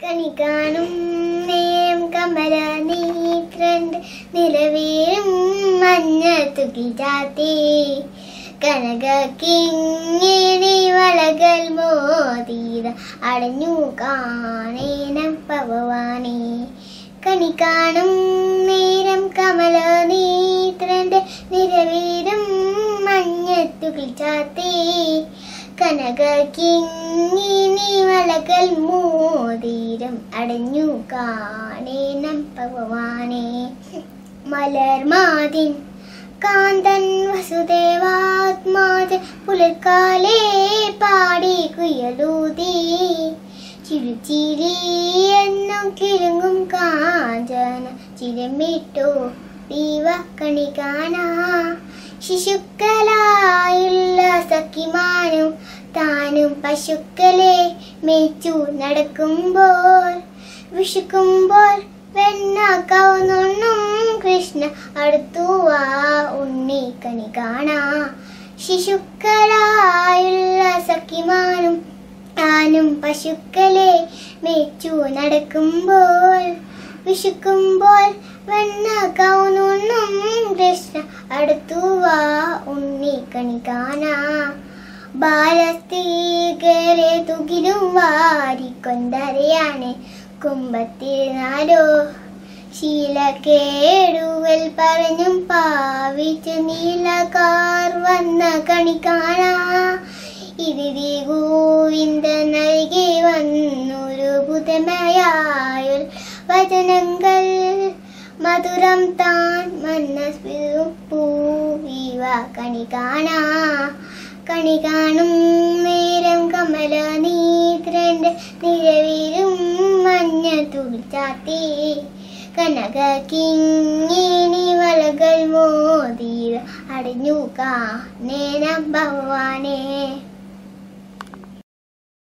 കണി കാണും നേരം കമല നീത്രണ്ട് നിലവീഴും മഞ്ഞ തുകി ചാത്തി കനക കിങ്ങിണി വളകൾ മോതീത അടഞ്ഞു കാണേനം ഭഗവാനെ കണി കാണും നേരം കമല നീത്രണ്ട് നിലവീഴും മഞ്ഞ തുകി ചാത്തി കനക കിങ്ങിനി വളകൾ മോതിരം അടഞ്ഞു കാണേനം ഭഗവാനെ മലർമാതിൻ കാന്തൻ വസുദേവാത്മാജ പുലർക്കാലേ പാടി കുയലൂതി ചിരുചിരി എന്നും കിലുങ്ങും കാഞ്ചന ചിരമിട്ടു ദീവ കണി കാണാ ശിശുക്കളായുള്ള സഖിമാനും താനും പശുക്കളെ മേച്ചു നടക്കുമ്പോൾ വിഷുക്കുമ്പോൾ വെണ്ണ കൗന്നുണ്ണും കൃഷ്ണ അടുത്തുവാ ഉണ്ണി കണി കാണാ ശിശുക്കളായുള്ള സഖിമാനും താനും പശുക്കളെ മേച്ചു നടക്കുമ്പോൾ വിശുക്കുമ്പോൾ വെണ്ണ കൗന്നുണ്ണും കൃഷ്ണ അടുത്തുവാ ഉണ്ണി കണി കാണാ ബാലസ്ത്രീകരെ തുകിലും വാരിക്കൊണ്ടറിയാണ് കുമ്പത്തിരുന്നാലോ ശീലക്കേടുകൾ പറഞ്ഞും പാവിച്ചു നീലക്കാർ വന്ന കണി കാണാ ഇരി ഗോവിന്ദ നൽകി വന്നൊരു പുതമയായൊരു വചനങ്ങൾ മധുരം താൻ മനസ്സിലും പൂവിവ കണി കാണാ കണി കാണും നേരം കമല നീത്രണ്ട് നിലവിലും മഞ്ഞ തുളിച്ചാത്തി കനക കിങ്ങിനി വളകൾ മോതിര അടഞ്ഞു കാണേനം ഭഗവാനേ